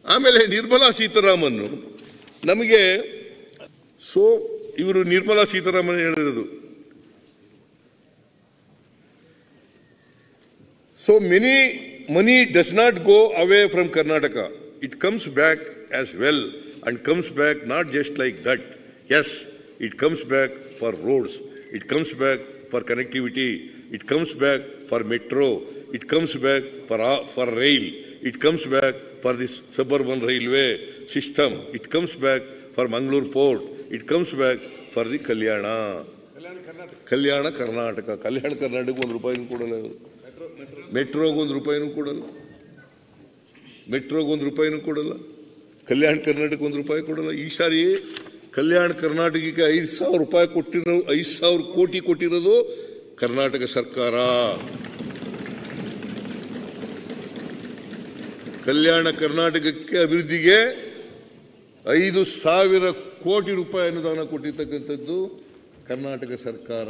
ಆಮೇಲೆ ನಿರ್ಮಲಾ ಸೀತಾರಾಮನ್ ನಮಗೆ ಸೊ ಇವರು ನಿರ್ಮಲಾ ಸೀತಾರಾಮನ್ ಹೇಳಿರೋದು so many money does not go away from Karnataka it comes back as well and comes back not just like that yes it comes back for roads it comes back for connectivity it comes back for metro it comes back for for rail it comes back for this suburban railway system it comes back for Mangaluru port it comes back for the Kalyana Kalyana Karnataka ಕಲ್ಯಾಣ ಕರ್ನಾಟಕ ಒಂದು ರೂಪಾಯಿನೂ ಕೊಡಲ್ಲ ಇವರು ಮೆಟ್ರೋಗೆ ಒಂದು ರೂಪಾಯಿನೂ ಕೊಡಲ್ಲ ಮೆಟ್ರೋಗೆ ಒಂದು ರೂಪಾಯಿನೂ ಕೊಡಲ್ಲ ಕಲ್ಯಾಣ ಕರ್ನಾಟಕ ಒಂದು ರೂಪಾಯಿ ಕೊಡಲ್ಲ ಈ ಸಾರಿ ಕಲ್ಯಾಣ ಕರ್ನಾಟಕಕ್ಕೆ ಐದು ಸಾವಿರ ರೂಪಾಯಿ ಕೊಟ್ಟಿರೋ ಐದು ಸಾವಿರ ಕೋಟಿ ಕೊಟ್ಟಿರೋದು ಕರ್ನಾಟಕ ಸರ್ಕಾರ ಕಲ್ಯಾಣ ಕರ್ನಾಟಕಕ್ಕೆ ಅಭಿವೃದ್ಧಿಗೆ ಐದು ಸಾವಿರ ಕೋಟಿ ರೂಪಾಯಿ ಅನುದಾನ ಕೊಟ್ಟಿರ್ತಕ್ಕಂಥದ್ದು ಕರ್ನಾಟಕ ಸರ್ಕಾರ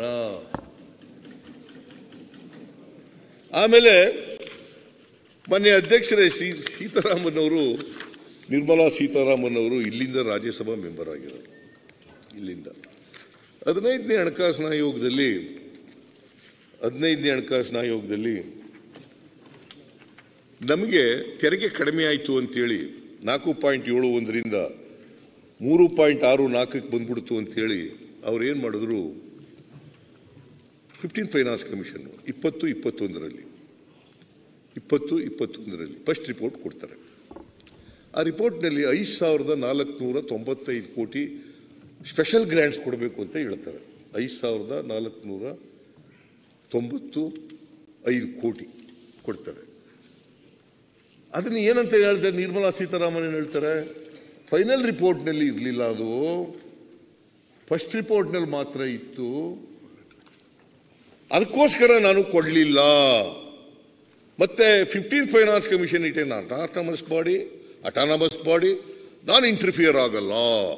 ಆಮೇಲೆ ಮೊನ್ನೆ ಅಧ್ಯಕ್ಷರೇ ಸಿ ಸೀತಾರಾಮನ್ ಅವರು ನಿರ್ಮಲಾ ಸೀತಾರಾಮನ್ ಅವರು ಇಲ್ಲಿಂದ ರಾಜ್ಯಸಭಾ ಮೆಂಬರ್ ಆಗಿರೋರು ಇಲ್ಲಿಂದ ಹದಿನೈದನೇ ಹಣಕಾಸಿನ ಆಯೋಗದಲ್ಲಿ ಹದಿನೈದನೇ ಹಣಕಾಸಿನ ಆಯೋಗದಲ್ಲಿ ನಮಗೆ ತೆರಿಗೆ ಕಡಿಮೆ ಆಯಿತು ಅಂತೇಳಿ ನಾಲ್ಕು ಪಾಯಿಂಟ್ ಏಳು ಒಂದರಿಂದ ಮೂರು ಪಾಯಿಂಟ್ ಆರು ನಾಲ್ಕಕ್ಕೆ ಬಂದ್ಬಿಡ್ತು ಅಂತೇಳಿ ಅವ್ರು ಏನು ಮಾಡಿದ್ರು ಫಿಫ್ಟೀನ್ ಫೈನಾನ್ಸ್ ಕಮಿಷನ್ ಇಪ್ಪತ್ತು ಇಪ್ಪತ್ತೊಂದರಲ್ಲಿ ಇಪ್ಪತ್ತು ಇಪ್ಪತ್ತೊಂದರಲ್ಲಿ ಫಸ್ಟ್ ರಿಪೋರ್ಟ್ ಕೊಡ್ತಾರೆ ಆ ರಿಪೋರ್ಟ್ನಲ್ಲಿ ಐದು ಸಾವಿರದ ನಾಲ್ಕುನೂರ ತೊಂಬತ್ತೈದು ಕೋಟಿ ಸ್ಪೆಷಲ್ ಗ್ರ್ಯಾಂಟ್ಸ್ ಕೊಡಬೇಕು ಅಂತ ಹೇಳ್ತಾರೆ ಐದು ಸಾವಿರದ ನಾಲ್ಕುನೂರ ತೊಂಬತ್ತು ಐದು ಕೋಟಿ ಕೊಡ್ತಾರೆ ಅದನ್ನು ಏನಂತ ಹೇಳ್ತಾರೆ ನಿರ್ಮಲಾ ಸೀತಾರಾಮನ್ ಏನು ಹೇಳ್ತಾರೆ ಫೈನಲ್ ರಿಪೋರ್ಟ್ನಲ್ಲಿ ಇರಲಿಲ್ಲ ಅದು ಫಸ್ಟ್ ರಿಪೋರ್ಟ್ನಲ್ಲಿ ಮಾತ್ರ ಇತ್ತು ಅದಕ್ಕೋಸ್ಕರ ನಾನು ಕೊಡಲಿಲ್ಲ ಮತ್ತೆ fifteen finance commission it an autonomous body autonomous body ನಾನು ಇಂಟರ್ಫಿಯರ್ ಆಗಲ್ಲ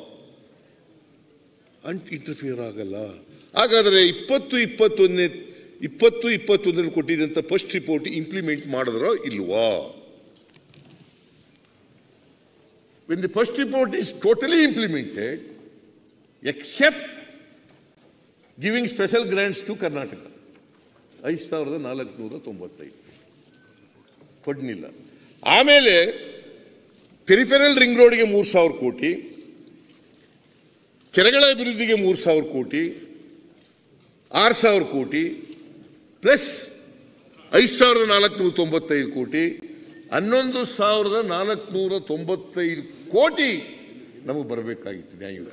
ಅಂಟ್ ಇಂಟರ್ಫಿಯರ್ ಆಗಲ್ಲ ಹಾಗಾದರೆ ಇಪ್ಪತ್ತು ಇಪ್ಪತ್ತೊಂದನೇ ಇಪ್ಪತ್ತು ಇಪ್ಪತ್ತೊಂದರಲ್ಲಿ ಕೊಟ್ಟಿದ್ದಂಥ ಫಸ್ಟ್ ರಿಪೋರ್ಟ್ ಇಂಪ್ಲಿಮೆಂಟ್ ಮಾಡಿದ್ರೋ ಇಲ್ವಾ when the first report is totally implemented, except giving special grants to Karnataka, ಐದು ಸಾವಿರದ ನಾಲ್ಕುನೂರ ತೊಂಬತ್ತೈದು ಕೊಡ್ನಿಲ್ಲ ಆಮೇಲೆ ಪೆರಿಫೆರಲ್ ರಿಂಗ್ ರೋಡ್ಗೆ ಮೂರು ಸಾವಿರ ಕೋಟಿ ಕೆರೆಗಳ ಅಭಿವೃದ್ಧಿಗೆ ಮೂರು ಸಾವಿರ ಕೋಟಿ ಆರು ಸಾವಿರ ಕೋಟಿ ಪ್ಲಸ್ ಐದು ಸಾವಿರದ ನಾಲ್ಕುನೂರ ತೊಂಬತ್ತೈದು ಕೋಟಿ ಹನ್ನೊಂದು ಸಾವಿರದ ನಾಲ್ಕುನೂರ ತೊಂಬತ್ತೈದು ಕೋಟಿ ನಮಗೆ ಬರಬೇಕಾಗಿತ್ತು ನ್ಯಾಯವ್ಯಾಪ್ತಿ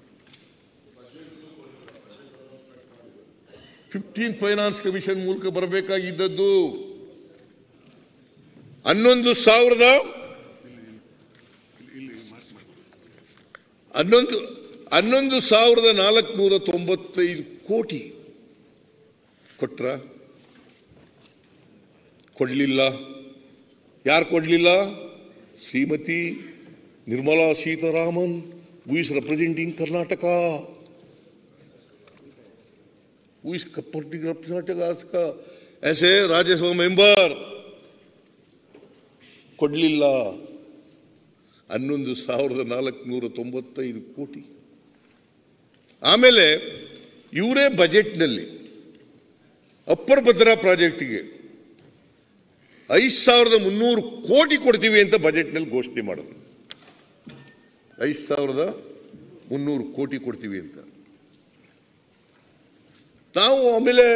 ಫಿಫ್ಟೀನ್ ಫೈನಾನ್ಸ್ ಕಮಿಷನ್ ಮೂಲಕ ಬರಬೇಕಾಗಿದ್ದದ್ದು ಹನ್ನೊಂದು ಸಾವಿರದ ಹನ್ನೊಂದು ಹನ್ನೊಂದು ಸಾವಿರದ ನಾಲ್ಕುನೂರ ತೊಂಬತ್ತೈದು ಕೋಟಿ ಕೊಟ್ರ ಕೊಡಲಿಲ್ಲ ಯಾರು ಕೊಡಲಿಲ್ಲ Shrimati Nirmala Sitharaman who is representing Karnataka who is Karnataka as a Rajya Sabha member ಕೊಡಲಿಲ್ಲ ಹನ್ನೊಂದು ಸಾವಿರದ ನಾಲ್ಕುನೂರ ತೊಂಬತ್ತೈದು ಕೋಟಿ ಆಮೇಲೆ ಇವರೇ ಬಜೆಟ್ನಲ್ಲಿ ಅಪ್ಪರ್ ಭದ್ರಾ ಪ್ರಾಜೆಕ್ಟಿಗೆ ಐದು ಸಾವಿರದ ಮುನ್ನೂರು ಕೋಟಿ ಕೊಡ್ತೀವಿ ಅಂತ ಬಜೆಟ್ನಲ್ಲಿ ಘೋಷಣೆ ಮಾಡಿದ್ರು ಐದು ಸಾವಿರದ ಮುನ್ನೂರು ಕೋಟಿ ಕೊಡ್ತೀವಿ ಅಂತ ನಾವು ಆಮೇಲೆ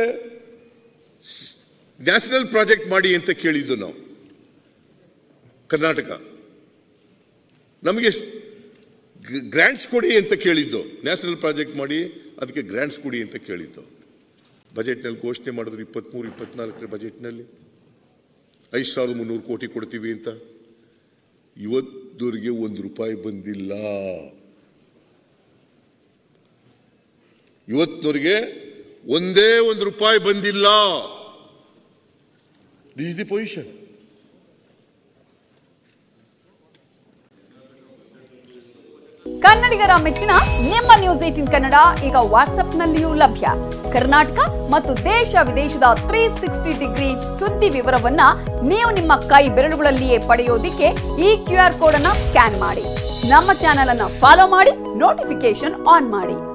ನ್ಯಾಷನಲ್ ಪ್ರಾಜೆಕ್ಟ್ ಮಾಡಿ ಅಂತ ಕೇಳಿದ್ದು ನಾವು ಕರ್ನಾಟಕ ನಮಗೆ ಗ್ರ್ಯಾಂಟ್ಸ್ ಕೊಡಿ ಅಂತ ಕೇಳಿದ್ದು ನ್ಯಾಷನಲ್ ಪ್ರಾಜೆಕ್ಟ್ ಮಾಡಿ ಅದಕ್ಕೆ ಗ್ರ್ಯಾಂಟ್ಸ್ ಕೊಡಿ ಅಂತ ಕೇಳಿದ್ದು ಬಜೆಟ್ನಲ್ಲಿ ಘೋಷಣೆ ಮಾಡಿದ್ರು ಇಪ್ಪತ್ತ್ಮೂರು ಇಪ್ಪತ್ನಾಲ್ಕರ ಬಜೆಟ್ನಲ್ಲಿ ಐದು ಸಾವಿರದ ಮುನ್ನೂರು ಕೋಟಿ ಕೊಡ್ತೀವಿ ಅಂತ ಇವತ್ತವರೆಗೆ ಒಂದು ರೂಪಾಯಿ ಬಂದಿಲ್ಲ ಇವತ್ತಿನವರೆಗೆ ಒಂದೇ ಒಂದು ರೂಪಾಯಿ ಬಂದಿಲ್ಲ ದಿಸ್ ದಿ ಪೊಸಿಷನ್ ಕನ್ನಡಿಗರ ಮೆಚ್ಚಿನ ನಿಮ್ಮ ನ್ಯೂಸ್ ಏಟಿನ್ ಕನ್ನಡ ಈಗ ವಾಟ್ಸ್ಆಪ್ನಲ್ಲಿಯೂ ಲಭ್ಯ ಕರ್ನಾಟಕ ಮತ್ತು ದೇಶ ವಿದೇಶದ ತ್ರೀ ಸಿಕ್ಸ್ಟಿ ಡಿಗ್ರಿ ಸುದ್ದಿ ವಿವರವನ್ನ ನೀವು ನಿಮ್ಮ ಕೈ ಬೆರಳುಗಳಲ್ಲಿಯೇ ಪಡೆಯೋದಿಕ್ಕೆ ಈ ಕ್ಯೂ ಆರ್ ಕೋಡ್ ಅನ್ನ ಸ್ಕ್ಯಾನ್ ಮಾಡಿ ನಮ್ಮ ಚಾನೆಲ್ ಅನ್ನ ಫಾಲೋ ಮಾಡಿ ನೋಟಿಫಿಕೇಶನ್ ಆನ್ ಮಾಡಿ